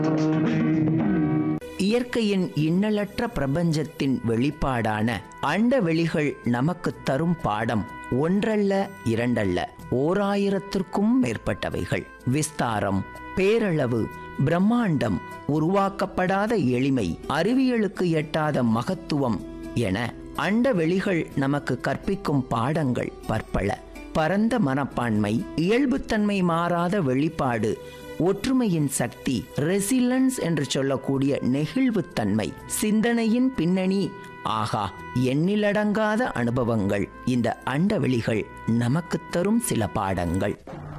இயற்கையின் இன்னலற்ற பிரபஞ்சத்தின் வெளிப்பாடான அண்டவெளிகள் நமக்கு தரும் பாடம் ஒன்றல்ல இரண்டல்ல ஓராயிரத்திற்கும் மேற்பட்டவைகள் விஸ்தாரம் பேரளவு பிரம்மாண்டம் உருவாக்கப்படாத எளிமை அறிவியலுக்கு எட்டாத மகத்துவம் என அண்டவெளிகள் நமக்கு கற்பிக்கும் பாடங்கள் பற்பல பரந்த மனப்பான்மை இயல்புத்தன்மை மாறாத வெளிப்பாடு ஒற்றுமையின் சக்தி ரெசிலன்ஸ் என்று சொல்லக்கூடிய நெகிழ்வுத்தன்மை சிந்தனையின் பின்னணி ஆகா எண்ணிலடங்காத அனுபவங்கள் இந்த அண்டவெளிகள் நமக்கு தரும் சில பாடங்கள்